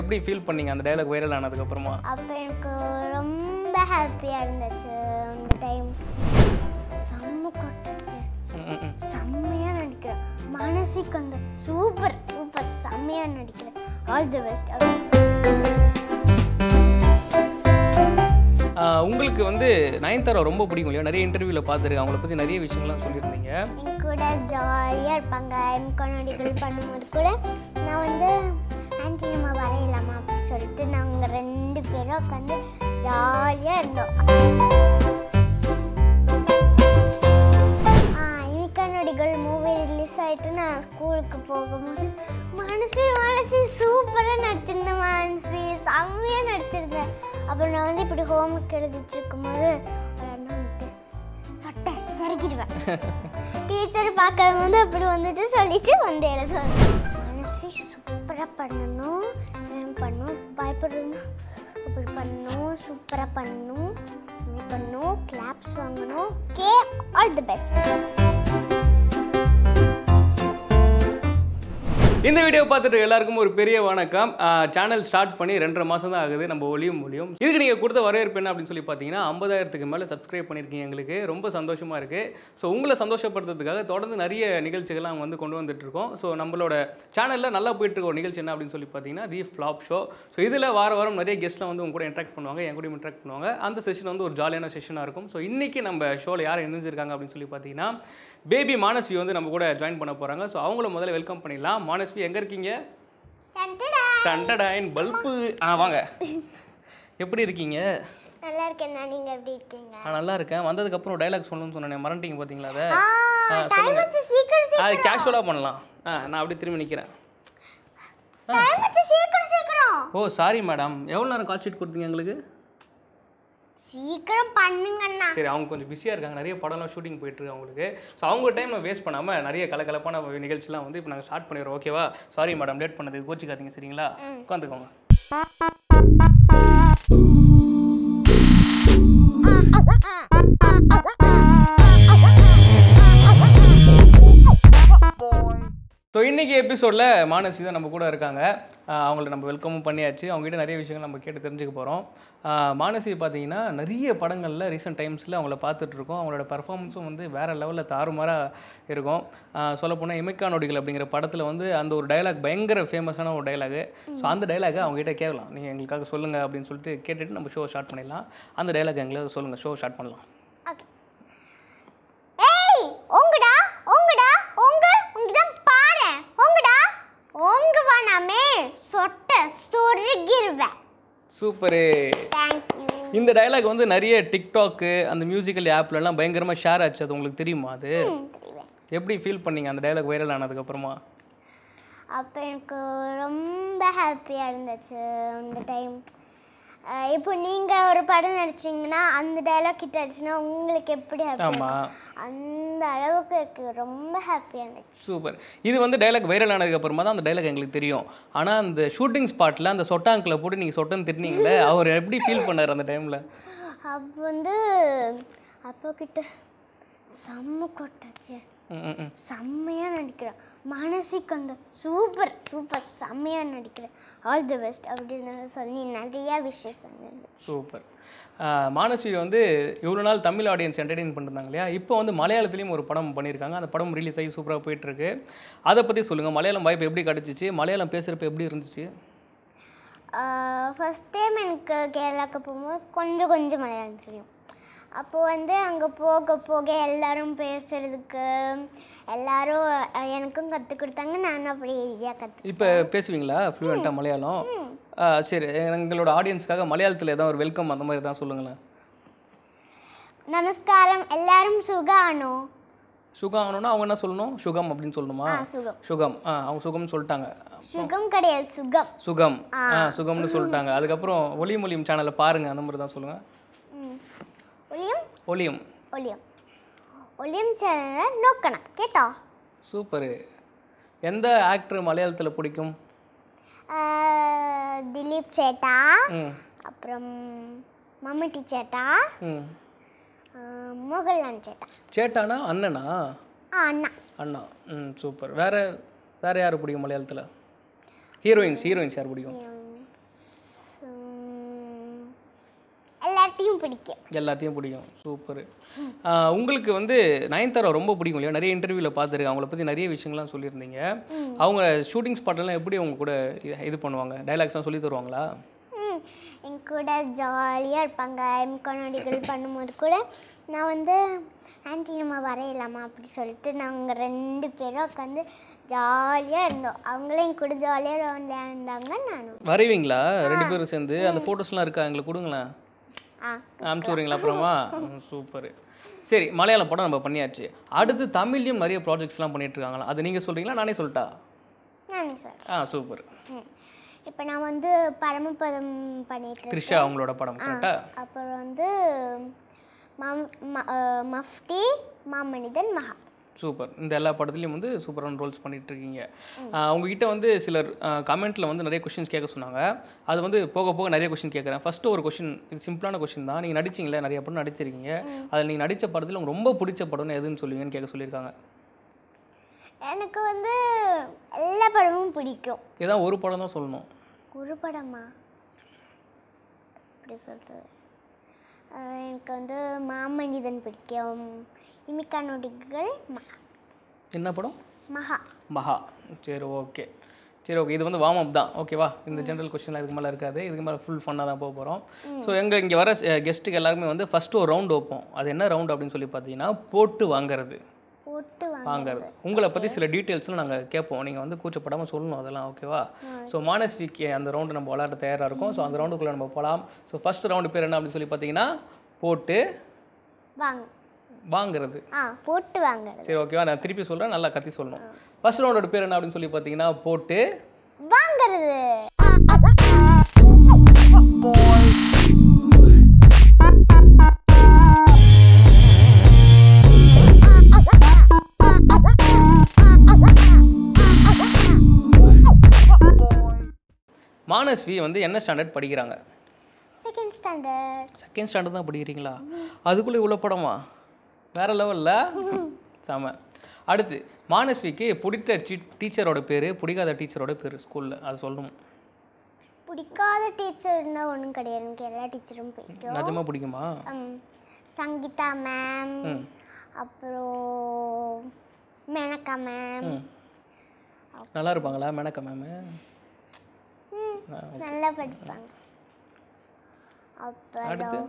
எப்படி ஃபீல் பண்ணீங்க அந்த டைலாக் வைரல் ஆனதுக்கப்புறமா அப்போ எனக்கு ரொம்ப ஹாப்பியாக இருந்துச்சு அந்த டைம் செம்ம கொட்டுச்சு ம், ம், ம். செம்மையாக நடிக்கிறேன் மனசுக்கு அந்த சூப்பர் சூப்பர் செம்மையாக நடிக்கிறேன் ஆல் தி பெஸ்ட் ஆஹ் உங்களுக்கு வந்து நயன்தாரா ரொம்ப பிடிக்கும் இல்லையா நிறைய இன்டர்வியூவில் பார்த்துருக்கேன் அவங்கள பற்றி நிறைய விஷயங்கள்லாம் சொல்லியிருந்தீங்க என் கூட ஜாலியாக இருப்பாங்க எம்கா நடிகள் பண்ணும்போது கூட நான் வந்து ஆன்டி நம்ம வரையலாமா அப்படின்னு சொல்லிட்டு நாங்கள் ரெண்டு பேரும் உட்காந்து ஜாலியாக இருந்தோம் இமிக்கா நடிகள் மூவி ரிலீஸ் ஆகிட்டு நான் ஸ்கூலுக்கு போகும்போது மனசு மனசு சூப்பராக நடிச்சிருந்தேன் மனசு செம்மையாக நடிச்சிருந்தேன் அப்புறம் நான் வந்து இப்படி ஹோம்ஒர்க் எழுதிட்டு இருக்கும்போது ஒரு அண்ணா வந்துட்டு சொட்டை சரிக்கிடுவேன் டீச்சர் பார்க்கும்போது அப்படி வந்துட்டு சொல்லிட்டு வந்து எழுதுவாங்க மனசு சூப்பராக பண்ணணும் என்ன பண்ணணும் பயப்படணும் அப்படி பண்ணணும் சூப்பராக பண்ணணும் இப்படி பண்ணணும் கிளாப்ஸ் வாங்கணும் கே ஆல் தி பெஸ்ட் இந்த வீடியோ பார்த்துட்டு எல்லாருக்கும் ஒரு பெரிய வணக்கம் சேனல் ஸ்டார்ட் பண்ணி ரெண்டரை மாதம் தான் ஆகுது நம்ம ஒளியும் ஒளியும் இதுக்கு நீங்கள் கொடுத்த வரவேற்பு என்ன அப்படின்னு சொல்லி பார்த்தீங்கன்னா ஐம்பதாயிரத்துக்கு மேலே சப்ஸ்கிரைப் பண்ணியிருக்கீங்க எங்களுக்கு ரொம்ப சந்தோஷமாக இருக்குது ஸோ உங்களை சந்தோஷப்படுத்துறதுக்காக தொடர்ந்து நிறைய நிகழ்ச்சிகள்லாம் வந்து கொண்டு வந்துட்டு இருக்கோம் ஸோ நம்மளோட சேனலில் நல்லா போயிட்டு இருக்க ஒரு நிகழ்ச்சி என்ன அப்படின்னு சொல்லி பார்த்தீங்கன்னா தி ஃப்ளாப் ஷோ ஸோ இதில் வார வாரம் நிறைய கெஸ்ட்லாம் வந்து உங்க கூட இன்ட்ராக்ட் பண்ணுவாங்க என் கூட இன்ட்ராக்ட் பண்ணுவாங்க அந்த செஷன் வந்து ஒரு ஜாலியான செஷனாக இருக்கும் ஸோ இன்றைக்கி நம்ம ஷோவில் யார் இணைஞ்சிருக்காங்க அப்படின்னு சொல்லி பார்த்தீங்கன்னா பேபி மானஸ்வி வந்து நம்ம கூட ஜாயின் பண்ண போகிறாங்க ஸோ அவங்கள முதல்ல வெல்கம் பண்ணிடலாம் மானஸ்வி எங்கே இருக்கீங்க டண்டடாயின் பல்பு ஆ வாங்க எப்படி இருக்கீங்க நல்லா இருக்கேன் நான் நீங்கள் எப்படி இருக்கீங்க நான் நல்லா இருக்கேன் வந்ததுக்கப்புறம் டைலாக் சொல்லணும்னு சொன்னேன் மறந்துட்டீங்க பார்த்தீங்களா அதை ஆ ஆ, டைம் சொல்லுங்க. வச்சு சீக்கிரம் அது கேஷுவலாக பண்ணலாம் ஆ நான் அப்படியே திரும்பி நிற்கிறேன் டைம் வச்சு சீக்கிரம் சீக்கிரம் ஓ சாரி மேடம் எவ்வளோ நேரம் கால் ஷீட் கொடுத்தீங்க எங்களுக்கு சீக்கிரம் பண்ணுங்கண்ணா சரி அவங்க கொஞ்சம் பிஸியாக இருக்காங்க நிறைய படம்லாம் ஷூட்டிங் போயிட்டுருக்கு அவங்களுக்கு ஸோ அவங்க டைம் வேஸ்ட் பண்ணாமல் நிறைய கலகலப்பான நிகழ்ச்சிலாம் வந்து இப்போ நாங்கள் ஸ்டார்ட் பண்ணிடுறோம் ஓகேவா சாரி மேடம் லேட் பண்ணதுக்கு கோச்சிக்காதீங்க சரிங்களா உட்காந்துக்கோங்க ஸோ இன்றைக்கி எபிசோடில் மானசி தான் நம்ம கூட இருக்காங்க ஆஹ் அவங்கள நம்ம வெல்கமும் பண்ணியாச்சு அவங்ககிட்ட நிறைய விஷயங்கள் நம்ம கேட்டு தெரிஞ்சுக்க போகிறோம் மானசி பார்த்தீங்கன்னா நிறைய படங்களில் ரீசெண்ட் டைம்ஸில் அவங்கள பார்த்துட்ருக்கோம் அவங்களோட பர்ஃபார்மன்ஸும் வந்து வேறு லெவலில் தாறுமாறாக இருக்கும் சொல்லப்போனால் இமைக்கா நொடிகள் அப்படிங்கிற படத்தில் வந்து அந்த ஒரு டைலாக் பயங்கர ஃபேமஸான ஒரு டைலாகு ஸோ அந்த டைலாகை அவங்ககிட்ட கேட்கலாம் நீங்கள் எங்களுக்காக சொல்லுங்கள் அப்படின்னு சொல்லிட்டு கேட்டுட்டு நம்ம ஷோ ஸ்டார்ட் பண்ணிடலாம் அந்த டைலாக் எங்களுக்கு சொல்லுங்கள் ஷோ ஸ்டார்ட் பண்ணலாம் ஓகே ஏய் உங்கடா உங்கடா உங்க உங்கதான் பாரு உங்கடா உங்க வானாமே சொட்ட சொருகிருவேன் சூப்பரு தேங்க்யூ இந்த டைலாக் வந்து நிறைய டிக்டாக்கு அந்த மியூசிக்கல் ஆப்லலாம் பயங்கரமாக ஷேர் ஆச்சு அது உங்களுக்கு தெரியுமா அது எப்படி ஃபீல் பண்ணீங்க அந்த டைலாக் வைரல் ஆனதுக்கப்புறமா அப்போ எனக்கு ரொம்ப ஹாப்பியாக இருந்துச்சு அந்த டைம் இப்போ நீங்கள் ஒரு படம் நடிச்சீங்கன்னா அந்த டைலாக் கிட்ட ஆச்சுன்னா உங்களுக்கு எப்படி happy இருக்கும்? ஆமாம் அந்த அளவுக்கு எனக்கு ரொம்ப ஹாப்பியாக இருந்துச்சு சூப்பர் இது வந்து டைலாக் வைரல் ஆனதுக்கப்புறமா தான் அந்த டைலாக் எங்களுக்கு தெரியும் ஆனால் அந்த ஷூட்டிங் ஸ்பாட்டில் அந்த சொட்டாங்கில் போட்டு நீங்கள் சொட்டன்னு திட்டினீங்களே அவர் எப்படி ஃபீல் பண்ணார் அந்த டைமில் அப்போ வந்து அப்போ கிட்ட செம்ம கொட்டாச்சு ம் ம், ம் செம்மையாக நடிக்கிறேன் மனசுக்கு அந்த சூப்பர் சூப்பர் செம்மையாக நடிக்கிறேன் ஆல் தி பெஸ்ட் அப்படின்னு சொல்லி நிறையா விஷயம் சொன்னது சூப்பர் மானஸ்வி வந்து இவ்வளோ நாள் தமிழ் ஆடியன்ஸ் என்டர்டெயின் பண்ணிருந்தாங்க இல்லையா இப்போ வந்து மலையாளத்துலேயும் ஒரு படம் பண்ணியிருக்காங்க அந்த படம் ரிலீஸ் ஆகி சூப்பராக போயிட்டுருக்கு அதை பற்றி சொல்லுங்கள் மலையாளம் வாய்ப்பு எப்படி கிடச்சிச்சு மலையாளம் பேசுகிறப்ப எப்படி இருந்துச்சு ஃபஸ்ட் டைம் எனக்கு கேரளாவுக்கு போகும்போது கொஞ்சம் கொஞ்சம் மலையாளம் தெரியும் அப்போது வந்து அங்கே போக போக எல்லாரும் பேசுறதுக்கு எல்லாரும் அஹ், எனக்கும் கற்றுக் கொடுத்தாங்க நானும் அப்படியே ஈஸியாக கற்று இப்போ பேசுவீங்களா ஃப்ளூவெண்ட்டாக மலையாளம் ஆ, சரி எங்களோட ஆடியன்ஸ்க்காக மலையாளத்தில் ஏதாவது ஒரு வெல்கம் அந்த மாதிரி தான் சொல்லுங்களேன் நமஸ்காரம் எல்லாரும் சுகானோ சுகம் ஆகணும்னா அவங்க என்ன சொல்லணும் சுகம் அப்படின்னு சொல்லணுமா ஆ சுகம் சுகம் ஆ அவங்க சுகம்னு சொல்லிட்டாங்க சுகம் கிடையாது சுகம் சுகம் ஆ சுகம்னு சொல்லிட்டாங்க அதுக்கப்புறம் ஒளி மொழியும் சேனலை பாருங்கள் அந்த மாதிரி தான் சொல்லுங்கள் ம். ஒளியும் ஒளியும் ஒளியம் ஒளியம் சேனலை நோக்கணும் கேட்டா சூப்பரு எந்த ஆக்டர் மலையாளத்தில் பிடிக்கும் ஆஹ், திலீப் சேட்டா ம் அப்புறம் மம்முட்டி சேட்டா ம் ஆஹ், மோகன்லால் சேட்டா சேட்டானா அண்ணனா ஆ அண்ணா அண்ணா ம் சூப்பர் வேற வேற யார் பிடிக்கும் மலையாளத்தில் ஹீரோயின்ஸ் ஹீரோயின்ஸ் யார் பிடிக்கும் ஹீரோயின்ஸ் எல்லாத்தையும் பிடிக்கும் எல்லாத்தையும் பிடிக்கும் சூப்பர் உங்களுக்கு வந்து நயன்தாரா ரொம்ப பிடிக்கும் இல்லையா நிறைய இன்டர்வியூவில் பார்த்துருக்கேன் அவங்கள பற்றி நிறைய விஷயங்கள்லாம் சொல்லியிருந்தீங்க அவங்க ஷூட்டிங் ஸ்பாட்லாம் எப்படி அவங்க கூட இது- இது பண்ணுவாங்க டைலாக்ஸ்லாம் சொல்லி தருவாங்களா ம், என் கூட ஜாலியாக இருப்பாங்க எம்கானடிகள் பண்ணும்போது கூட நான் வந்து ஆன்ட்டி நம்ம வரையலாமா அப்படி சொல்லிட்டு நாங்கள் ரெண்டு பேரும் உட்காந்து ஜாலியாக இருந்தோம் அவங்களும் என் கூட ஜாலியாக விளையாண்டாங்க நானும் வரைவீங்களா ரெண்டு பேரும் சேர்ந்து அந்த ஃபோட்டோஸ்லாம் இருக்கா எங்களுக்கு கொடுங்களேன் ஆ அனுப்பிச்சு விட்றீங்களா அப்புறமா சூப்பர் சரி மலையாளம் படம் நம்ம பண்ணியாச்சு அடுத்து தமிழ்லையும் நிறைய ப்ராஜெக்ட்ஸ்லாம் பண்ணிட்டு இருக்காங்களா அது நீங்கள் சொல்கிறீங்களா நானே சொல்லட்டா நானும் சார் ஆ சூப்பர் இப்போ நான் வந்து பரமபதம் பண்ணிட்டு இருக்கேன் த்ரிஷா அவங்களோட படம் கரெக்டா அப்புறம் வந்து மம் ம- அஹ் மஃப்டி மாமனிதன் மகா சூப்பர் இந்த எல்லா படத்துலையும் வந்து சூப்பரான ரோல்ஸ் பண்ணிட்டு இருக்கீங்க ஆஹ் உங்ககிட்ட வந்து சிலர் கமெண்ட்டில் வந்து நிறைய கொஷின்ஸ் கேட்க சொன்னாங்க அது வந்து போக போக நிறைய கொஷின் கேட்குறேன் ஃபஸ்ட்டு ஒரு கொஷின் இது சிம்பிளான கொஷின் தான் நீங்கள் நடிச்சிங்களே நிறைய படம் நடிச்சிருக்கீங்க அதில் நீங்கள் நடித்த படத்தில் உங்களுக்கு ரொம்ப பிடிச்ச படம்னு எதுன்னு சொல்லுவீங்கன்னு கேட்க சொல்லியிருக்காங்க எனக்கு வந்து எல்லா படமும் பிடிக்கும் ஏதாவது ஒரு படம் தான் சொல்லணும் ஒரு படமா அப்படி சொல்கிறது எனக்கு வந்து மாமனிதன் பிடிக்கும் இமிக்கா நொடிகள் மகா என்ன படம் மகா மகா சரி ஓகே சரி ஓகே இது வந்து வார்ம் அப் தான் ஓகேவா இந்த ஜென்ரல் கொஸ்டின்லாம் இதுக்கு மேலே இருக்காது இதுக்கு மேலே ஃபுல் ஃபன்னாக தான் போக போகிறோம் ஸோ எங்கள் இங்கே வர கெஸ்ட்டுக்கு எல்லாருமே வந்து ஃபஸ்ட்டு ஒரு ரவுண்ட் வைப்போம் அது என்ன ரவுண்ட் அப்படின்னு சொல்லி பார்த்தீங்கன்னா போட்டு வாங்குறது போட்டு வாங்க வாங்குறது உங்களை பற்றி சில டீட்டெயில்ஸ்லாம் நாங்கள் கேட்போம் நீங்கள் வந்து கூச்சப்படாமல் சொல்லணும் அதெல்லாம் ஓகேவா ஸோ மானஸ்விக்கு அந்த ரவுண்டு நம்ம விளாட தயாராக இருக்கும் ஸோ அந்த ரவுண்டுக்குள்ளே நம்ம போகலாம் ஸோ ஃபஸ்ட் ரவுண்டு பேர் என்ன அப்படின்னு சொல்லி பார்த்தீங்கன்னா போட்டு வாங்க வாங்குறது ஆ போட்டு வாங்குறது சரி ஓகேவா நான் திருப்பி சொல்கிறேன் நல்லா கத்தி சொல்லணும் ஃபர்ஸ்ட் ரவுண்டோட பேர் என்ன அப்படின்னு சொல்லி பார்த்தீங்கன்னா போட்டு வாங்குறது மானஸ்வி வந்து என்ன ஸ்டாண்டர்ட் படிக்கிறாங்க செகண்ட் ஸ்டாண்டர்ட் செகண்ட் ஸ்டாண்டர்ட் தான் படிக்கிறீங்களா அதுக்குள்ளே இவ்வளோ படமா வேற லெவலில் செம அடுத்து மானஸ்விக்கு பிடித்த டீச்சரோட பேர் பிடிக்காத டீச்சரோட பேர் ஸ்கூலில் அது சொல்லணும் பிடிக்காத டீச்சர்னா ஒன்றும் கிடையாது எனக்கு எல்லா டீச்சரும் பிடிக்கும் நிஜமாக பிடிக்குமா ம், சங்கீதா மேம் அப்புறம் மேனகா மேம் ம் நல்லா இருப்பாங்களா மேனக்கா மேமு நல்லா படிப்பாங்க அப்புறம்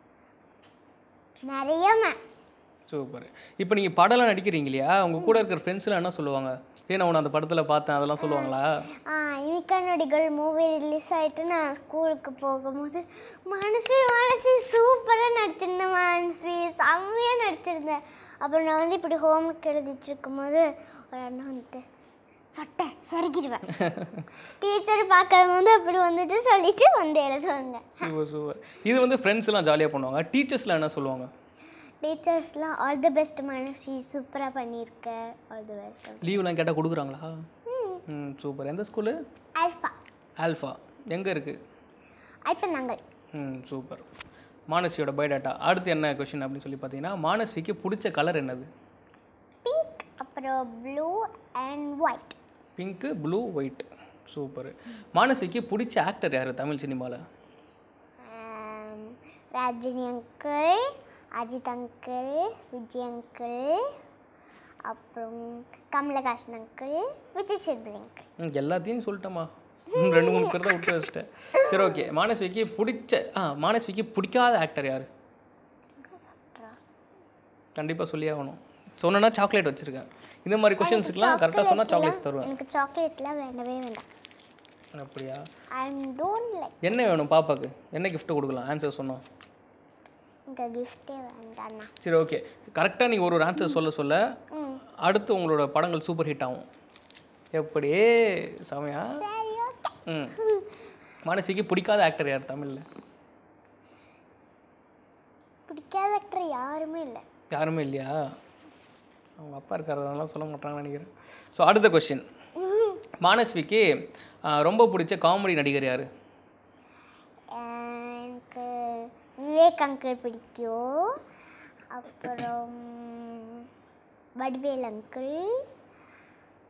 நிறைய மேம் சூப்பர் இப்போ நீங்கள் படம்லாம் நடிக்கிறீங்க இல்லையா உங்கள் கூட இருக்கிற ஃப்ரெண்ட்ஸ்லாம் என்ன சொல்லுவாங்க ஏன் நான் உன்னை அந்த படத்தில் பார்த்தேன் அதெல்லாம் சொல்லுவாங்களா இமிக்கா நொடிகள் மூவி ரிலீஸ் ஆகிட்டு நான் ஸ்கூலுக்கு போகும்போது மனஸ்வி மனசு சூப்பராக நடிச்சிருந்தேன் மனஸ்வி செம்மையாக நடிச்சிருந்தேன் அப்புறம் நான் வந்து இப்படி ஹோம்ஒர்க் எழுதிட்டு இருக்கும்போது ஒரு அண்ணன் வந்துட்டு சொட்டை சொருகிடுவேன் டீச்சர் பார்க்கும்போது அப்படி வந்துட்டு சொல்லிட்டு வந்து எழுதுவாங்க சூப்பர் சூப்பர் இது வந்து ஃப்ரெண்ட்ஸ்லாம் ஜாலியாக பண்ணுவாங்க டீச்சர்ஸ்லாம் என்ன சொல்லுவாங்க டீச்சர்ஸ்லாம் ஆல் தி பெஸ்ட் மனஸ்வி சூப்பராக பண்ணியிருக்க ஆல் தி பெஸ்ட் லீவ்லாம் கேட்டால் கொடுக்குறாங்களா ம் சூப்பர் எந்த ஸ்கூலு ஆல்ஃபா ஆல்ஃபா எங்கே இருக்குது ஐப்பந்தாங்கல் ம் சூப்பர் மானசியோட பயோடேட்டா அடுத்து என்ன கொஷின் அப்படின்னு சொல்லி பார்த்தீங்கன்னா மானசிக்கு பிடிச்ச கலர் என்னது பிங்க் அப்புறம் blue and white pink blue white super மானசிக்கு பிடிச்ச ஆக்டர் யார் தமிழ் சினிமாவில் ஆம், Rajini uncle Ajith uncle Vijay uncle அப்புறம் கமலஹாசன் அங்கிள் விஜய் சேதுபதி அங்கிள் ம் எல்லாத்தையும் சொல்லிட்டேம்மா ம், ரெண்டு மூணு பேர் தான் விட்டு வச்சிட்டேன் சரி ஓகே மானஸ்விக்கு பிடிச்ச ஆ மானஸ்விக்கு பிடிக்காத ஆக்டர் யார் கண்டிப்பாக சொல்லி ஆகணும் சொன்னா சாக்லேட் வச்சுருக்கேன் இந்த மாதிரி கொஷின்ஸுக்குலாம் கரெக்டாக சொன்னால் சாக்லேட்ஸ் தருவேன் எனக்கு சாக்லேட்லாம் வேண்டவே வேண்டாம் அப்படியா ஐ டோன்ட் லைக் என்ன வேணும் பாப்பாக்கு என்ன gift கொடுக்கலாம் ஆன்சர் சொன்னோம் எனக்கு கிஃப்டே வேண்டாண்ணா சரி ஓகே கரெக்டாக நீங்கள் ஒரு ஒரு ஆன்சர் சொல்ல சொல்ல ம் அடுத்து உங்களோட படங்கள் சூப்பர் ஹிட் ஆகும் எப்படி செமையா சரி ஓகே ம் மானசிக்கு பிடிக்காத ஆக்டர் யார் தமிழில் பிடிக்காத ஆக்டர் யாருமே இல்லை யாருமே இல்லையா அவங்க அப்பா இருக்கிறதெல்லாம் சொல்ல மாட்டாங்கன்னு நினைக்கிறேன் ஸோ அடுத்த கொஸ்டின் மானஸ்விக்கு ஆ, ரொம்ப பிடிச்ச காமெடி நடிகர் யார் எனக்கு விவேக் அங்கிள் பிடிக்கும் அப்புறம் வடிவேல் அங்கிள்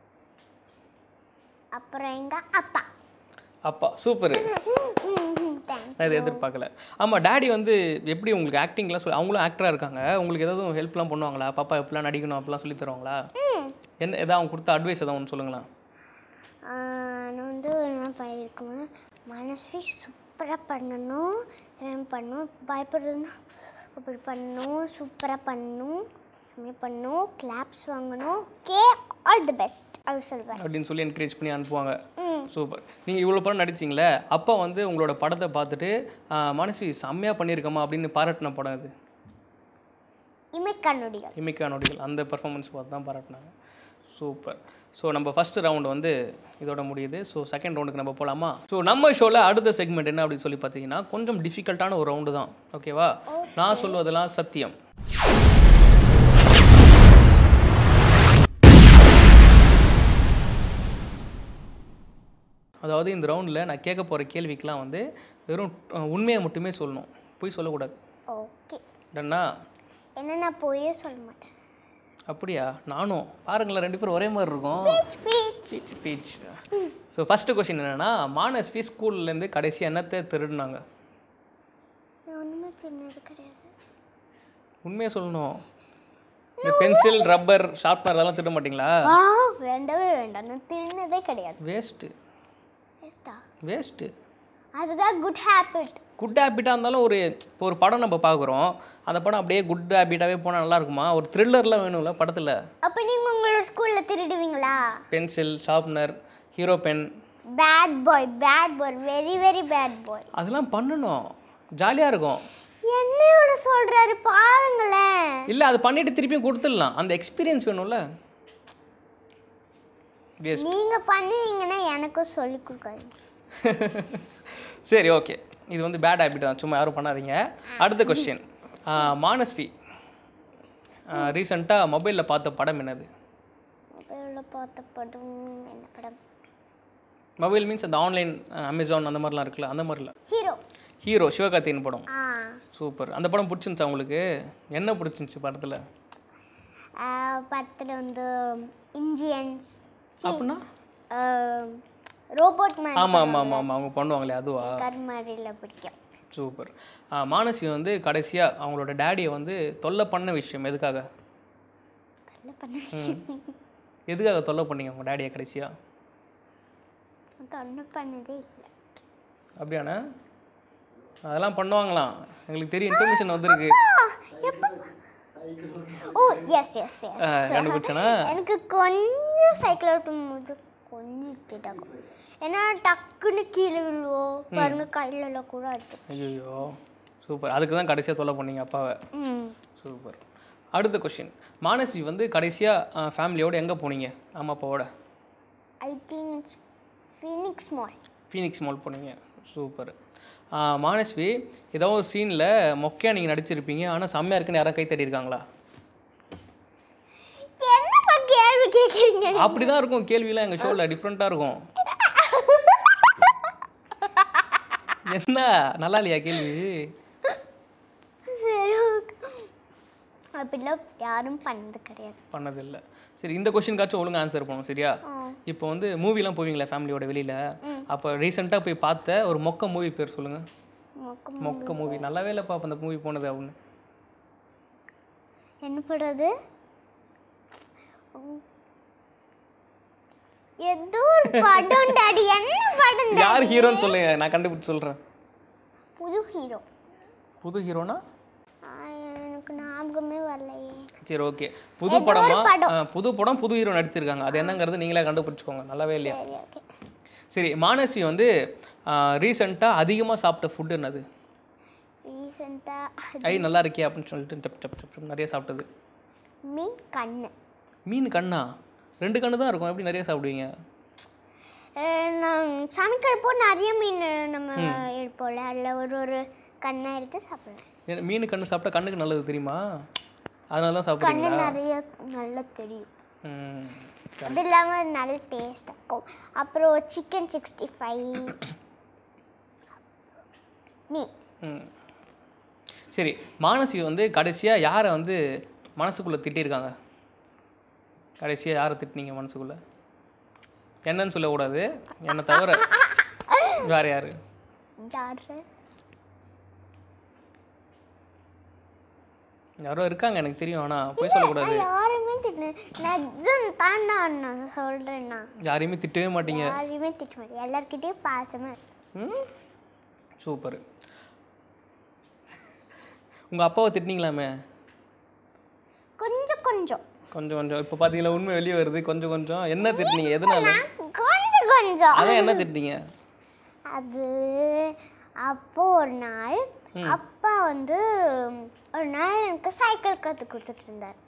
அப்புறம் எங்கள் அப்பா அப்பா சூப்பர் நான் இதை எதிர்பார்க்கல ஆமாம் டேடி வந்து எப்படி உங்களுக்கு ஆக்டிங்லாம் சொல்லி அவங்களும் ஆக்டராக இருக்காங்க உங்களுக்கு ஏதாவது ஹெல்ப்லாம் பண்ணுவாங்களா பாப்பா எப்படிலாம் நடிக்கணும் அப்படிலாம் சொல்லி தருவாங்களா என்ன ஏதாவது அவங்க கொடுத்த அட்வைஸ் ஏதாவது ஒன்று சொல்லுங்களேன் நான் வந்து என்ன பண்ணியிருக்கேன் மனசு சூப்பராக பண்ணணும் திறமை பண்ணணும் பயப்படுறதுன்னா அப்படி பண்ணணும் சூப்பராக பண்ணணும் செம்மையாக பண்ணணும் கிளாப்ஸ் வாங்கணும் கே ஆல் தி பெஸ்ட் அப்படி சொல்வேன் அப்படின்னு சொல்லி என்கரேஜ் பண்ணி அனுப்புவாங்க ம் சூப்பர் நீங்கள் இவ்வளோ படம் நடிச்சிங்களே அப்போ வந்து உங்களோட படத்தை பார்த்துட்டு ஆஹ், மனசு செம்மையாக பண்ணியிருக்கமா அப்படின்னு பாராட்டின படம் இது இமைக்கா நொடிகள் இமிக்கா நொடிகள் அந்த பர்ஃபார்மன்ஸ் பார்த்து தான் பாராட்டினாங்க சூப்பர் ஸோ நம்ம ஃபஸ்ட் ரவுண்ட் வந்து இதோட முடியுது ஸோ செகண்ட் ரவுண்டுக்கு நம்ம போகலாமா ஸோ நம்ம ஷோவில் அடுத்த செக்மெண்ட் என்ன அப்படின்னு சொல்லி பார்த்தீங்கன்னா கொஞ்சம் டிஃபிகல்ட்டான ஒரு ரவுண்டு தான் ஓகேவா நான் சொல்வதெல்லாம் சத்தியம் அதாவது இந்த ரவுண்டில் நான் கேட்க போகிற கேள்விக்கெலாம் வந்து வெறும் அஹ், உண்மையை மட்டுமே சொல்லணும் போய் சொல்லக்கூடாது ஓகே டன்னா என்ன நான் போயே சொல்ல மாட்டேன் அப்படியா நானும் பாருங்களேன் ரெண்டு பேரும் ஒரே மாதிரி இருக்கும் speech beach beach so first question என்னென்னா மானஸ்வி ஸ்கூல்லேருந்து கடைசி என்னத்தை திருடினாங்க நான் ஒன்றுமே சொன்னது கிடையாது உண்மையை சொல்லணும் இந்த பென்சில் ரப்பர் ஷார்ப்னர் அதெல்லாம் திருட மாட்டீங்களா ஆ வேண்டவே வேண்டாம் நான் திருநதே கிடையாது வேஸ்ட்டு வேஸ்டா வேஸ்ட்டு அதுதான் குட் ஹேபிட் குட் ஹேபிட்டாக இருந்தாலும் ஒரு இப்போ ஒரு படம் நம்ம பார்க்குறோம் அந்த படம் அப்படியே குட் ஹேபிட்டாகவே போனால் நல்லா இருக்குமா ஒரு த்ரில்லர்லாம் வேணும்ல படத்தில் அப்போ நீங்கள் உங்களோட ஸ்கூலில் திருடுவீங்களா pencil sharpener hero pen bad boy bad boy very very bad boy அதெல்லாம் பண்ணணும் ஜாலியாக இருக்கும் என்ன இவ்வளோ சொல்கிறாரு பாருங்களேன் இல்லை அது பண்ணிட்டு திருப்பியும் கொடுத்துடலாம் அந்த எக்ஸ்பீரியன்ஸ் வேணும்ல வேஸ்ட் நீங்கள் பண்ணுவீங்கன்னா எனக்கும் சொல்லி கொடுக்காது சரி ஓகே இது வந்து பேட் ஹேபிட் தான் சும்மா யாரும் பண்ணாதீங்க அடுத்த கொஸ்டின் மானஸ்வி ரீசெண்டாக மொபைலில் பார்த்த படம் என்னது மொபைலில் பார்த்த படம் என்ன படம் மொபைல் மீன்ஸ் அந்த ஆன்லைன் அமேசான் அந்த மாதிரிலாம் இருக்குல்ல அந்த மாதிரில ஹீரோ ஹீரோ சிவகார்த்தியின் படம் ஆ சூப்பர் அந்த படம் பிடிச்சிருந்துச்சா உங்களுக்கு என்ன பிடிச்சிருந்துச்சி படத்தில் படத்தில் வந்து இந்தியன்ஸ் அப்படின்னா ரோபோட் மாதிரி ஆமாம் ஆமாம் ஆமாம் ஆமாம் அவங்க பண்ணுவாங்களே அதுவா கருமாரியில் பிடிக்கும் சூப்பர் மானசி வந்து கடைசியாக அவங்களோட டேடியை வந்து தொல்லை பண்ண விஷயம் எதுக்காக நல்ல பண்ண விஷயம் எதுக்காக தொல்லை பண்ணீங்க உங்கள் டேடியை கடைசியாக ஒன்றும் பண்ணதே இல்லை அப்படியாண்ணா அதெல்லாம் பண்ணுவாங்களாம் எங்களுக்கு தெரியும் இன்ஃபர்மேஷன் வந்திருக்கு ஓ எஸ் எஸ் எஸ் கண்டுபிடிச்சனா எனக்கு கொஞ்சம் சைக்கிள் ஓட்டும் போது கொஞ்சம் irritate ஆகும் ஏன்னா டக்குன்னு கீழே விழுவோம் பாருங்க கையிலலாம் கூட அடிச்சு ஐயோ சூப்பர் அதுக்கு தான் கடைசியாக தொல்லை பண்ணீங்க அப்பாவை ம் சூப்பர் அடுத்த கொஷின் மானசி வந்து கடைசியாக ஃபேமிலியோட எங்கே போனீங்க அம்மா அப்பாவோட I think it's Phoenix mall Phoenix mall போனீங்க சூப்பர் மானஸ்வி ஏதோ ஒரு சீனில் மொக்கையாக நீங்கள் நடிச்சிருப்பீங்க ஆனால் செம்மையாக இருக்குன்னு யாரும் கை தட்டியிருக்காங்களா என்னப்பா கேள்வி கேட்குறீங்க அப்படி தான் இருக்கும் கேள்விலாம் எங்கள் ஷோவில் டிஃப்ரெண்ட்டாக இருக்கும் என்ன நல்லா இல்லையா கேள்வி சரி okay. அப்படிலாம் யாரும் பண்ணது கிடையாது பண்ணதில்லை சரி இந்த கொஷினுக்காச்சும் ஒழுங்கா ஆன்சர் பண்ணுவோம் சரியா ஆ. இப்போ வந்து மூவிலாம் போவீங்களா ஃபேமிலியோட வெளியில் அப்போ ரீசெண்டாக போய் பார்த்த ஒரு மொக்க மூவி பேர் சொல்லுங்கள் மொக்க மொக்க மூவி நல்லாவே இல்லைப்பா அப்போ அந்த மூவி போனது அப்படின்னு என்ன படம் ஏதோ ஒரு படம் டாடி என்ன படம் daddy? யார் ஹீரோன்னு சொல்லுங்க நான் கண்டுபிடிச்சு சொல்கிறேன் புது ஹீரோ புது ஹீரோனா எனக்கு ஞாபகமே வரலையே சரி ஓகே புது ஏதோ ஒரு படமா படம். ஆ, புது படம் புது ஹீரோ நடிச்சிருக்காங்க அது என்னங்கிறது நீங்களே கண்டுபிடிச்சுக்கோங்க நல்லாவே இல்லையா சரி ஓகே சரி மானசி வந்து ரீசெண்டாக அதிகமாக சாப்பிட்ட ஃபுட் என்னது ரீசெண்டாக ஐ நல்லா இருக்கே அப்படின்னு சொல்லிட்டு டப் டப் டப் டப் நிறைய சாப்பிட்டது மீன் கண்ணு மீன் கண்ணா ரெண்டு கண்ணு தான் இருக்கும் எப்படி நிறைய சாப்பிடுவீங்க அஹ் நான் சமைக்கிறப்போ நிறைய மீன் நம்ம எடுப்போம்ல அதில் ஒரு ஒரு கண்ணை எடுத்து சாப்பிடுவேன் ஏ, மீன் கண்ணு சாப்பிட்டா கண்ணுக்கு நல்லது தெரியுமா அதனால தான் கண்ணு சாப்பிடுவீங்களா நிறைய நல்லா தெரியும் ம் அது இல்லாமல் நல்ல டேஸ்ட் இருக்கும் அப்புறம் சிக்கன் சிக்ஸ்டி ஃபைவ் மீ ம் சரி மானசி வந்து கடைசியாக யாரை வந்து மனசுக்குள்ளே திட்டியிருக்காங்க கடைசியாக யாரை திட்டினீங்க மனசுக்குள்ளே என்னன்னு சொல்லக்கூடாது என்னை தவிர வேற யாரு யாரு யாரோ இருக்காங்க எனக்கு தெரியும் ஆனால் போய் சொல்லக்கூடாது நான் யாருமே திட்டினேன் நெக்ஸன் தான் நான் சொல்கிறேன்னா யாரையுமே திட்டவே மாட்டீங்க யாரையுமே திட்ட மாட்டேன் எல்லார்கிட்டயும் பாசமாக இருப்பேன். ம் சூப்பர் உங்கள் அப்பாவை திட்டினீங்களாமே கொஞ்சம் கொஞ்சம் கொஞ்சம் கொஞ்சம் இப்போ பார்த்தீங்களா உண்மை வெளியே வருது கொஞ்சம் கொஞ்சம் என்ன திட்டினீங்க எதனால கொஞ்சம் கொஞ்சம் அதான் என்ன திட்டினீங்க அது அப்போ ஒரு நாள் அப்பா வந்து ஒரு நாள் எனக்கு சைக்கிள் கற்றுக் கொடுத்துட்டு இருந்தார்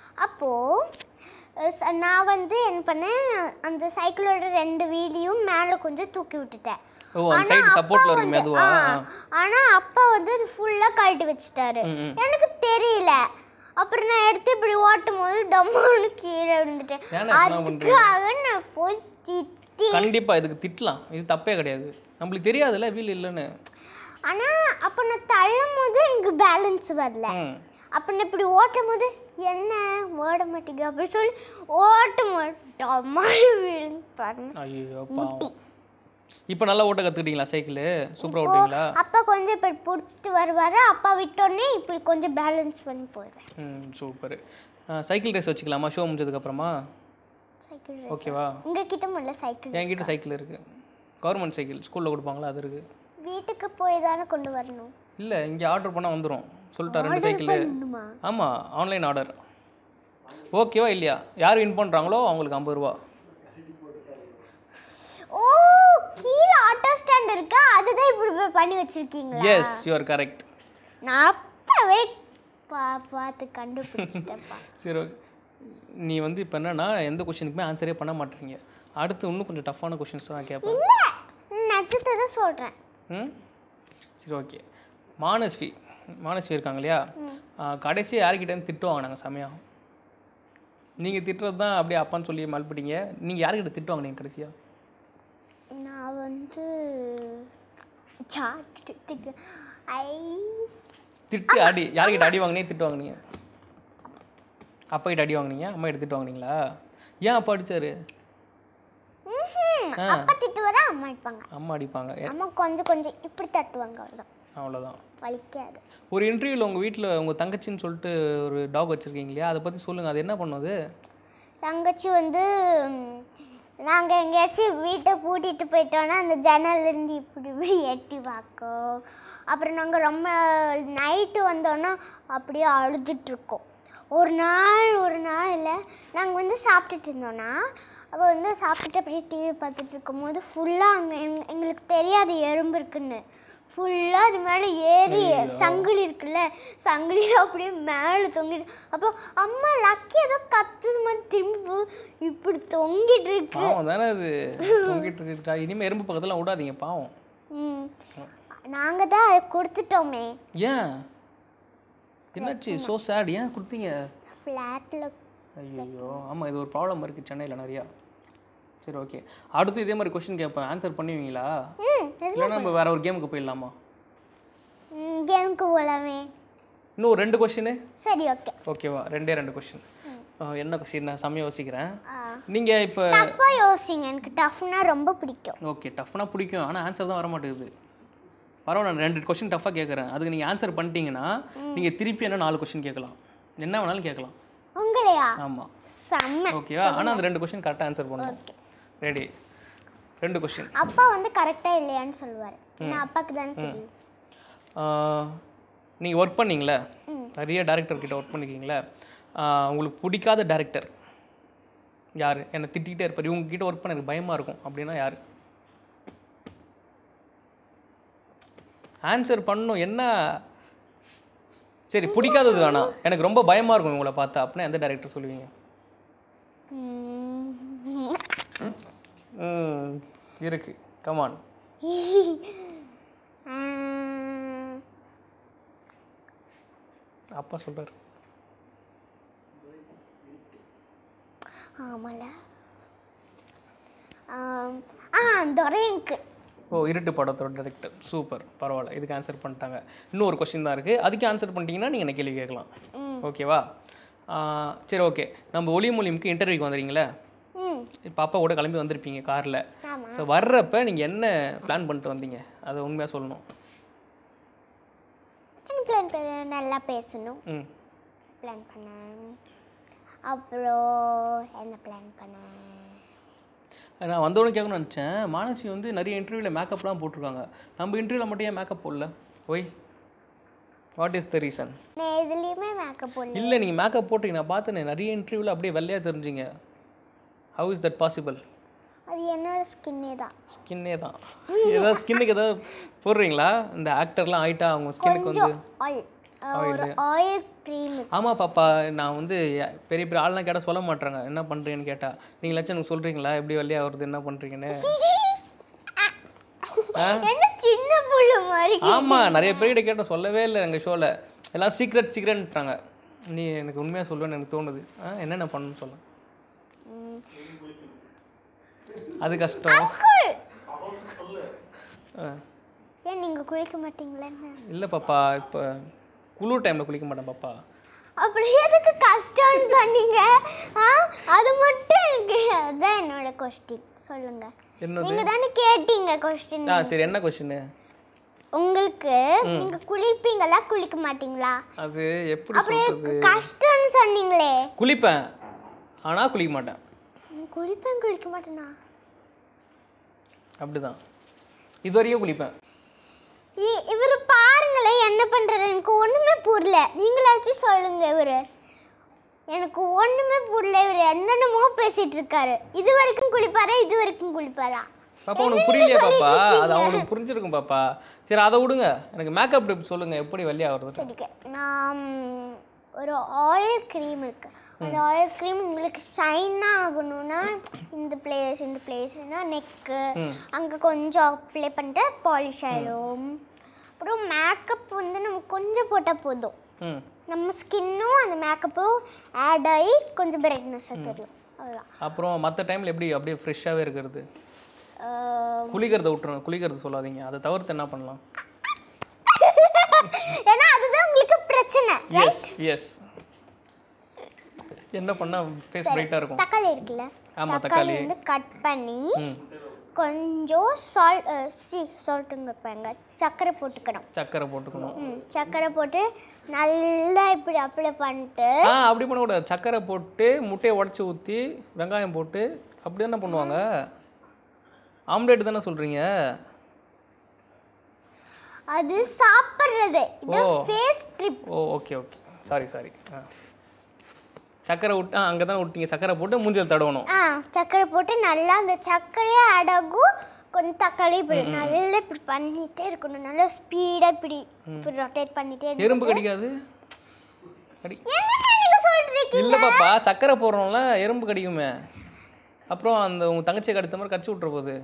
அப்போது நான் வந்து என்ன பண்ணேன் அந்த சைக்கிளோட ரெண்டு வீலையும் மேலே கொஞ்சம் தூக்கி விட்டுட்டேன் ஓ அந்த சைடு சப்போர்ட்டில் இருக்கும் மெதுவா ஆனால் அப்பா வந்து அது ஃபுல்லாக கழட்டி வச்சுட்டாரு ம், ம். எனக்கு தெரியல அப்புறம் நான் எடுத்து இப்படி ஓட்டும் போது டம்மான்னு கீழே விழுந்துட்டேன் ஏன்னா இப்படிலாம் பண்றீங்க? அதுக்காக நான் போய் திட்டி கண்டிப்பாக இதுக்கு திட்டலாம் இது தப்பே கிடையாது நம்மளுக்கு தெரியாதுல்ல வீல் இல்லைன்னு ஆனால் அப்போ நான் தள்ளும் போது எனக்கு பேலன்ஸ் வரல ம் அப்போ நான் இப்படி ஓட்டும் போது என்ன ஓட மாட்டேங்க அப்படி சொல்லி ஓட்டும் போது டம்மான்னு விழுந்து பாருங்க ஐயோ பாவம் இப்போ நல்லா ஓட்ட கற்றுக்கிட்டீங்களா சைக்கிள் சூப்பராக ஓட்டுவீங்களா அப்பா கொஞ்சம் இப்படி பிடிச்சிட்டு வருவார் அப்பா விட்டோடனே இப்படி கொஞ்சம் பேலன்ஸ் பண்ணி போயிடுவேன் ம் சூப்பர் சைக்கிள் ரேஸ் வச்சுக்கலாமா ஷோ முடிஞ்சதுக்கப்புறமா சைக்கிள் ஓகேவா உங்ககிட்ட முதல்ல சைக்கிள் என்கிட்ட சைக்கிள் இருக்குது கவர்மெண்ட் சைக்கிள் ஸ்கூலில் கொடுப்பாங்களா அது இருக்குது வீட்டுக்கு போய் தானே கொண்டு வரணும் இல்லை இங்கே ஆர்டர் பண்ணால் வந்துடும் சொல்லிட்டா ரெண்டு சைக்கிள் பண்ணுமா ஆமாம் ஆன்லைன் ஆர்டர் ஓகேவா இல்லையா யார் வின் பண்ணுறாங்களோ அவங்களுக்கு ஐம்பது ரூபா ஓ கீழே ஆட்டோ ஸ்டாண்ட் இருக்கா அதுதான் இப்படி போய் பண்ணி வச்சிருக்கீங்களா எஸ் யூஆர் கரெக்ட் நான் அப்பவே பா பார்த்து கண்டுபிடிச்சிட்டேன்ப்பா சரி okay. நீ வந்து இப்போ என்னன்னா எந்த கொஷினுக்குமே ஆன்சரே பண்ண மாட்டீங்க அடுத்து இன்னும் கொஞ்சம் டஃப்பான கொஷின்ஸ் தான் கேட்பேன் இல்லை நட்சத்தை தான் சொல்கிறேன் ம் சரி ஓகே மானஸ்வி மானஸ்வி இருக்காங்க இல்லையா கடைசியாக யார்கிட்டேருந்து திட்டு வாங்கினாங்க செமையாக நீங்கள் திட்டுறது தான் அப்படியே அப்பான்னு சொல்லி மல்பிட்டீங்க நீங்கள் யார்கிட்ட திட்டு வாங்கினீங்க கடைசியாக நான் வந்து சாக்கிட்டு திட்டு ஐ திட்டு அடி யார்கிட்ட அடி வாங்கினே திட்டு வாங்குனீங்க அப்பா கிட்ட அடி வாங்குனீங்க அம்மா கிட்ட திட்டு வாங்குனீங்களா ஏன் அப்பா அடிச்சாரு ம்ஹும். ஆ. அப்பா திட்டு வர அம்மா அடிப்பாங்க அம்மா அடிப்பாங்க ஏ- அம்மா கொஞ்சம் கொஞ்சம் இப்படி தட்டுவாங்க அவ்வளோதான் அவ்வளோதான் வலிக்காது ஒரு இன்டர்வியூவில் உங்கள் வீட்டில் உங்கள் தங்கச்சின்னு சொல்லிட்டு ஒரு டாக் வச்சுருக்கீங்க இல்லையா அதை பற்றி சொல்லுங்கள் அது என்ன பண்ணுது தங்கச்சி வந்து நாங்கள் எங்கேயாச்சும் வீட்டை பூட்டிட்டு போயிட்டோன்னா அந்த ஜன்னல்ல இருந்து இப்படி இப்படி எட்டி பார்க்கும் அப்புறம் நாங்கள் ரொம்ப நைட்டு வந்தோன்னா அப்படியே அழுதுட்ருக்கோம் ஒரு நாள் ஒரு நாள் இல்லை நாங்கள் வந்து சாப்பிட்டுட்டு இருந்தோன்னா அப்போ வந்து சாப்பிட்டுட்டு அப்படியே டிவி பார்த்துட்டு இருக்கும்போது ஃபுல்லாக அங்கே எங் எங்களுக்கு தெரியாது எறும்பு இருக்குன்னு ஃபுல்லாக அது மேலே ஏறி சங்கிலி இருக்குல்ல சங்கிலியில் அப்படியே மேலே தொங்கிட்டு அப்போ அம்மா லக்கி ஏதோ கத்துது மாதிரி திரும்பி போ- இப்படி தொங்கிட்டு இருக்கு பாவம் தானே அது தொங்கிட்டு இருக்கு இனிமேல் எறும்பு பக்கத்தில் விடாதீங்க பாவம் ம் நாங்கள் தான் அதை கொடுத்துட்டோமே ஏன் என்னாச்சு ஸோ சேட் ஏன் கொடுத்தீங்க ஃப்ளாட்டில் ஐயோ ஆமாம் இது ஒரு ப்ராப்ளம் இருக்குது சென்னையில் நிறையா சரி ஓகே அடுத்து இதே மாதிரி கொஷின் கேட்பேன் ஆன்சர் பண்ணுவீங்களா ம் இல்லைன்னா நம்ம வேற ஒரு கேமுக்கு போயிடலாமா கேமுக்கு போகலாமே இன்னும் ஒரு ரெண்டு கொஷினு சரி ஓகே ஓகேவா ரெண்டே ரெண்டு கொஷின் என்ன கொஷின் நான் செம்மையாக யோசிக்கிறேன் ஆ நீங்கள் இப்போ டஃப்பாக யோசிங்க எனக்கு டஃப்னா ரொம்ப பிடிக்கும் ஓகே டஃப்னா பிடிக்கும் ஆனால் ஆன்சர் தான் வர மாட்டேங்குது பரவாயில்ல நான் ரெண்டு கொஷின் டஃப்பாக கேட்குறேன் அதுக்கு நீங்கள் ஆன்சர் பண்ணிட்டீங்கன்னா நீங்கள் திருப்பி என்ன நாலு கொஷின் கேட்கலாம் என்ன வேணாலும் கேட்கலாம் உங்களையா ஆமாம் செம்ம ஓகேவா ஆனால் அந்த ரெண்டு கொஷின் கரெக்டாக ஆன்சர் பண்ணணும் ஓகே ரெடி ரெண்டு கொஷின் அப்பா வந்து கரெக்டாக இல்லையான்னு சொல்லுவார் ஏன்னா அப்பாவுக்கு தானே தெரியும் நீங்கள் ஒர்க் பண்ணீங்களே ம். நிறைய டேரக்டர் கிட்ட ஒர்க் பண்ணிருக்கீங்களே ஆஹ் உங்களுக்கு பிடிக்காத டேரக்டர் யார் என்னை திட்டிகிட்டே இருப்பார் இவங்க கிட்ட ஒர்க் பண்ண எனக்கு பயமாக இருக்கும் அப்படின்னா யார் ஆன்சர் பண்ணணும் என்ன சரி பிடிக்காதது வேணாம் எனக்கு ரொம்ப பயமாக இருக்கும் உங்களை பார்த்தா அப்படின்னா எந்த டேரக்டர் சொல்லுவீங்க ம். ம் இருக்கு கமான் ஆ, அப்பா சொல்கிறார் ஆமால ஆம், ஆ துரையங்கு ஓ இருட்டு படத்தோட டைரக்டர் சூப்பர் பரவாயில்ல இதுக்கு ஆன்சர் பண்ணிட்டாங்க இன்னும் ஒரு கொஸ்டின் தான் இருக்குது அதுக்கு ஆன்சர் பண்ணிட்டீங்கன்னா நீங்கள் என்ன கேள்வி கேட்கலாம் ம் ஓகேவா ஆஹ் சரி ஓகே நம்ம ஒளி மொழிமுக்கு இன்டர்வியூக்கு வந்துடுறீங்களே ம் இப்போ அப்பா கூட கிளம்பி வந்திருப்பீங்க காரில் ஆமாம் ஸோ வர்றப்ப நீங்கள் என்ன பிளான் பண்ணிட்டு வந்தீங்க அதை உண்மையாக சொல்லணும் பிளான் நல்லா பேசணும் ம் பிளான் பண்ணேன் அப்புறம் என்ன பிளான் பண்ணேன் நான் வந்தவொடனே கேட்கணும்னு நினச்சேன் மானசி வந்து நிறைய இன்டர்வியூவில் மேக்கப்லாம் போட்டிருக்காங்க நம்ம இன்டர்வியூவில் மட்டும் ஏன் மேக்கப் போடல why what is the reason நான் எதுலேயுமே மேக்கப் போடல இல்லை நீங்கள் மேக்கப் போட்டீங்க நான் பார்த்தேனே நிறைய இன்டர்வியூவில் அப்படியே வெள்ளையாக தெரிஞ்சிங்க ஹவு இஸ் தட் பாசிபிள் அது என்னோட ஸ்கின்னே தான் ஸ்கின்னே தான் ஏதாவது ஸ்கின்னுக்கு ஏதாவது போடுறீங்களா இந்த ஆக்டர்லாம் ஆயிட்டா அவங்க ஸ்கின்னுக்கு வந்து கொஞ்சம் ஆயில் ஒரு ஆயில் க்ரீம் ஆமாம் பாப்பா நான் வந்து ய- பெரிய பெரிய ஆள்லாம் கேட்டால் சொல்ல மாட்டாங்க என்ன பண்ணுறீங்கன்னு கேட்டால் நீங்களாச்சும் எனக்கு சொல்கிறீங்களா எப்படி வெள்ளையாக வருது என்ன பண்ணுறீங்கன்னு என்ன சின்ன புள்ள மாதிரி ஆமாம் நிறைய பேர்கிட்ட கேட்டால் சொல்லவே இல்லை எங்கள் ஷோவில் எல்லாம் சீக்ரெட் சீக்ரெட்ன்றாங்க நீ எனக்கு உண்மையாக சொல்லுவேன்னு எனக்கு தோணுது ஆ என்னென்ன பண்ணணும்னு சொல்ல ம். அது கஷ்டம் ஆ ஏன் நீங்கள் குளிக்க மாட்டீங்களா இல்லை பாப்பா இப்போ குளிர் டைமில் குளிக்க மாட்டேன் பாப்பா அப்புறம் எதுக்கு கஷ்டம்னு சொன்னீங்க ஆ அது மட்டும் எனக்கு அதுதான் என்னோட கொஸ்டின் சொல்லுங்க என்னது நீங்க தானே கேட்டீங்க கொஸ்டின் ஆ சரி என்ன கொஷின் உங்களுக்கு நீங்க குளிப்பீங்களா குளிக்க மாட்டீங்களா அது எப்படி அப்புறம் சொல்கிறது எதுக்கு கஷ்டம்னு சொன்னீங்களே குளிப்பேன் ஆனால் குளிக்க மாட்டேன் ம், குளிப்பேன் குளிக்க மாட்டேனா அப்படிதான் இது வரைக்கும் குளிப்பேன் இ- இவரு பாருங்களேன் என்ன பண்றாரு எனக்கு ஒண்ணுமே புரியல நீங்களாச்சும் சொல்லுங்க இவரு எனக்கு ஒண்ணுமே புரியல இவர் என்னென்னமோ பேசிட்டு இருக்காரு இது வரைக்கும் குளிப்பாரா இது வரைக்கும் குளிப்பாரா பாப்பா உனக்கு புரியலையா பாப்பா அது அவனுக்கு புரிஞ்சிருக்கும் பாப்பா சரி அதை விடுங்க எனக்கு மேக்கப் டிப் சொல்லுங்க எப்படி வெள்ளையாகிறது சரிங்க நான் ம், ஒரு ஆயில் க்ரீம் இருக்கு அந்த ஆயில் க்ரீம் உங்களுக்கு ஷைனாக ஆகணும்னா இந்த பிளேஸ் இந்த பிளேஸ்னா நெக்கு அங்கே கொஞ்சம் அப்ளை பண்ணிட்டு பாலிஷ் ஆயிடும் அப்புறம் மேக்கப் வந்து நம்ம கொஞ்சம் போட்டால் போதும் ம் நம்ம ஸ்கின்னும் அந்த மேக்கப்பும் ஆட் ஆகி கொஞ்சம் பிரைட்னஸாக தெரியும் அவ்வளோதான் அப்புறம் மற்ற டைமில் எப்படி அப்படியே ஃப்ரெஷ்ஷாகவே இருக்கிறது அஹ், குளிக்கிறத விட்டுருங்க குளிக்கிறது சொல்லாதீங்க அதை தவிர்த்து என்ன பண்ணலாம் ஏன்னா அதுதான் உங்களுக்கு பிரச்சனை எஸ் எஸ் என்ன பண்ணால் ஃபேஸ் பிரைட்டாக இருக்கும் தக்காளி இருக்குல்ல ஆமா, தக்காளி வந்து கட் பண்ணி ம் கொஞ்சம் சால்ட் சி சால்ட்டுங்க வைப்பாங்க சர்க்கரை போட்டுக்கணும் சக்கரை போட்டுக்கணும் ம் சர்க்கரை போட்டு நல்லா இப்படி அப்ளை பண்ணிட்டு ஆ அப்படி பண்ணக்கூடாது சக்கரை போட்டு முட்டையை உடச்சி ஊற்றி வெங்காயம் போட்டு அப்படி தானே பண்ணுவாங்க ஆம்லேட் தானே சொல்கிறீங்க அது சாப்பிட்றது இது oh. Face trip oh okay okay sorry sorry ஆ சக்கரை விட்டு ஆ அங்கே தானே விட்டீங்க சக்கரை போட்டு மூஞ்சில் தடவணும் ஆ சர்க்கரை போட்டு நல்லா அந்த சர்க்கரையே ஆட் ஆகும் கொஞ்சம் தக்காளி இப்படி நல்லா இப்படி பண்ணிட்டே இருக்கணும் நல்லா ஸ்பீடாக இப்படி இப்படி ரொட்டேட் பண்ணிட்டே இருக்கணும். எறும்பு கடிக்காது கடி என்னங்க நீங்க சொல்றீங்க இல்லை பாப்பா சக்கரை போடுறோம்ல எறும்பு கடிக்குமே அப்புறம் அந்த உங்கள் தங்கச்சி கடித்த மாதிரி கடிச்சு விட்ற போகுது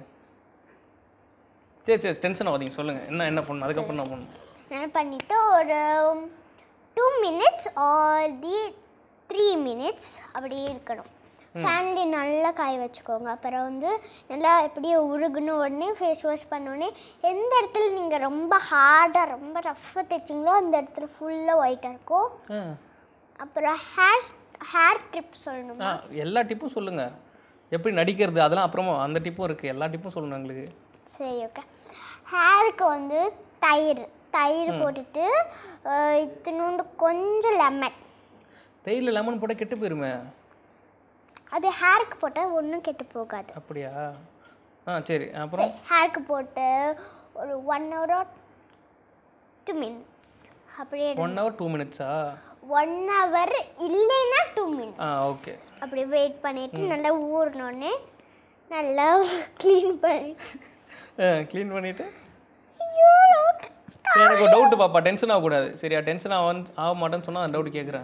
சரி சரி டென்ஷன் ஆகாதீங்க சொல்லுங்கள் என்ன என்ன பண்ணணும் அதுக்கப்புறம் என்ன பண்ணணும் நான் பண்ணிட்டு ஒரு two minutes or the three minutes அப்படியே இருக்கணும் ஃபேன்லி நல்லா காய வச்சுக்கோங்க அப்புறம் வந்து நல்லா இப்படியே உருகுன உடனே ஃபேஸ் வாஷ் உடனே எந்த இடத்துல நீங்கள் ரொம்ப ஹார்டாக ரொம்ப ரஃப்பாக தைச்சிங்களோ அந்த இடத்துல ஃபுல்லாக ஒயிட்டாக இருக்கும் ஆ அப்புறம் ஹேர் ஹேர் ட்ரிப் சொல்லணும் ஆ எல்லா டிப்பும் சொல்லுங்கள் எப்படி நடிக்கிறது அதெல்லாம் அப்புறமா அந்த டிப்பும் இருக்குது எல்லா டிப்பும் சொல்லணும் எங்களுக்கு சரி ஓகே ஹேருக்கு வந்து தயிர் தயிர் போட்டுட்டு அஹ், இத்தினூண்டு கொஞ்சம் லெமன் தேயிலை லெமன் போட்டால் கெட்டு போயிருமே அது ஹேருக்கு போட்டால் ஒன்றும் கெட்டு போகாது அப்படியா ஆ சரி அப்புறம் ஹேருக்கு போட்டு ஒரு ஒன் ஹவரோ டூ மினிட்ஸ் அப்படியே ஒன் ஹவர் டூ மினிட்ஸா ஒன் ஹவர் இல்லைன்னா டூ மினிட்ஸ் ஆ ஓகே அப்படி வெயிட் பண்ணிட்டு நல்லா ஊறினோடனே நல்லா க்ளீன் பண்ணி க்ளீன் பண்ணிவிட்டு ஐயோ எனக்கு ஒரு டவுட்டு பாப்பா டென்ஷன் ஆகக்கூடாது சரியா டென்ஷன் ஆக ஆக மாட்டேன்னு சொன்னால் அந்த டவுட் கேட்குறேன்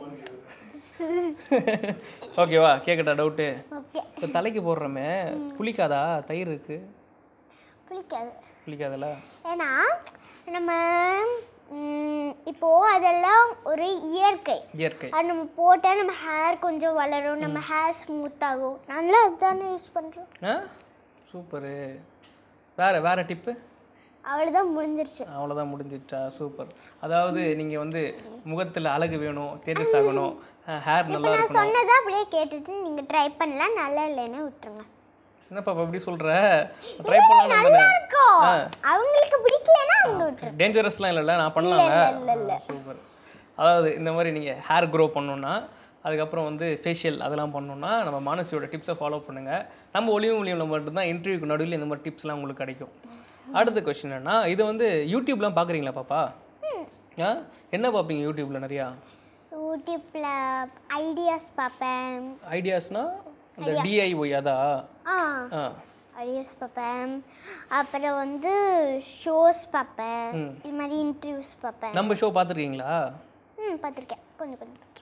ஓகேவா கேட்கட்டா டவுட்டு ஓகே இப்போ தலைக்கு போடுறோமே புளிக்காதா தயிர் இருக்கு பிடிக்காது புளிக்காதல்ல ஏன்னா நம்ம ம், இப்போ அதெல்லாம் ஒரு இயற்கை இயற்கை அது நம்ம போட்டால் நம்ம ஹேர் கொஞ்சம் வளரும் நம்ம ஹேர் ஸ்மூத் ஆகும் நல்லா அதுதானே யூஸ் பண்ணுறோம் ஆ சூப்பரு வேற வேற டிப்பு அவ்வளோதான் முடிஞ்சிருச்சு அவ்வளோதான் முடிஞ்சிச்சா சூப்பர் அதாவது நீங்கள் வந்து முகத்தில் அழகு வேணும் தேஜஸ் ஆகணும் ஹேர் நல்லா நான் இருக்கணும் சொன்னதை அப்படியே கேட்டுட்டு நீங்கள் ட்ரை பண்ணலாம் நல்லா இல்லைன்னு விட்டுருங்க என்னப்பா இப்ப இப்படி சொல்கிற ட்ரை பண்ணலாம் தானே இருக்கும் அவங்களுக்கு பிடிக்கலன்னா அவங்க விட்டுருங்க டேஞ்சரஸ்லாம் இல்லைல்ல நான் பண்ணலாம்ல இல்ல, இல்ல. சூப்பர் அதாவது இந்த மாதிரி நீங்கள் ஹேர் க்ரோ பண்ணணுன்னா அதுக்கப்புறம் வந்து ஃபேஷியல் அதெல்லாம் பண்ணணுன்னா நம்ம மானசியோட டிப்ஸை ஃபாலோ பண்ணுங்கள் நம்ம ஒளியும் ஒளியும் மட்டும்தான் இன்டர்வியூக்கு நடுவில் இந்த மாதிரி டிப்ஸ்லாம் உங்களுக்கு கிடைக்கும் அடுத்த கொஸ்டின் என்னன்னா இது வந்து யூடியூப்லாம் பார்க்குறீங்களா பாப்பா ஆ என்ன பார்ப்பீங்க யூடியூப்பில் நிறையா யூடியூப்பில் ஐடியாஸ் பார்ப்பேன் ஐடியாஸ்னா இந்த டிஐஒய் அதா ஆ ஆ ஐடியாஸ் பார்ப்பேன் அப்புறம் வந்து ஷோஸ் பார்ப்பேன் ம். இது மாதிரி இன்டர்வியூஸ் பார்ப்பேன் நம்ம ஷோ பார்த்துருக்கீங்களா ம் பார்த்துருக்கேன் கொஞ்சம் கொஞ்சம் பார்த்துருக்கேன்.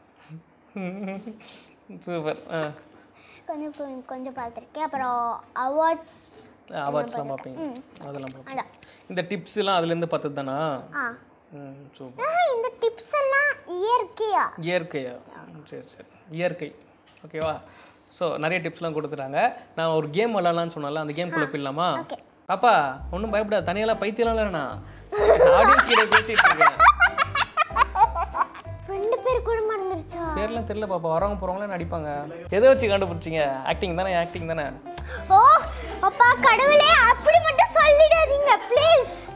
சூப்பர் ஆ கொஞ்சம் கொஞ்சம் கொஞ்சம் பார்த்துருக்கேன் அப்புறம் அவார்ட்ஸ் அவார்ட்ஸ்லாம் பார்ப்பீங்க அதெல்லாம் பார்ப்பீங்க அதான் இந்த டிப்ஸ்லாம் அதுலேருந்து பார்த்தது தானா ஆ ம் சூப்பர் ஆஹா, இந்த டிப்ஸ் எல்லாம் இயற்கையா இயற்கையா ம், சரி சரி இயற்கை ஓகேவா ஸோ நிறைய டிப்ஸ்லாம் கொடுத்துட்டாங்க நான் ஒரு கேம் விளாட்லான்னு சொன்னால அந்த கேம் குள்ள போயிடலாமா ஓகே பாப்பா ஒன்றும் பயப்படாத தனியெல்லாம் பைத்தியம்லாம் இல்லைண்ணா ஆடியன்ஸ் கிட்ட பேசிட்டு இருக்கேன் ரெண்டு பேர் கூட மறந்துருச்சா பேர்லாம் தெரியல பாப்பா வரவங்க போகிறவங்களாம் நடிப்பாங்க எதை வச்சு கண்டுபிடிச்சிங்க ஆக்டிங் தானே ஆக்டிங் தானே ஓ அப்பா கடவுளே அப்படி மட்டும் சொல்லிடாதீங்க ப்ளீஸ்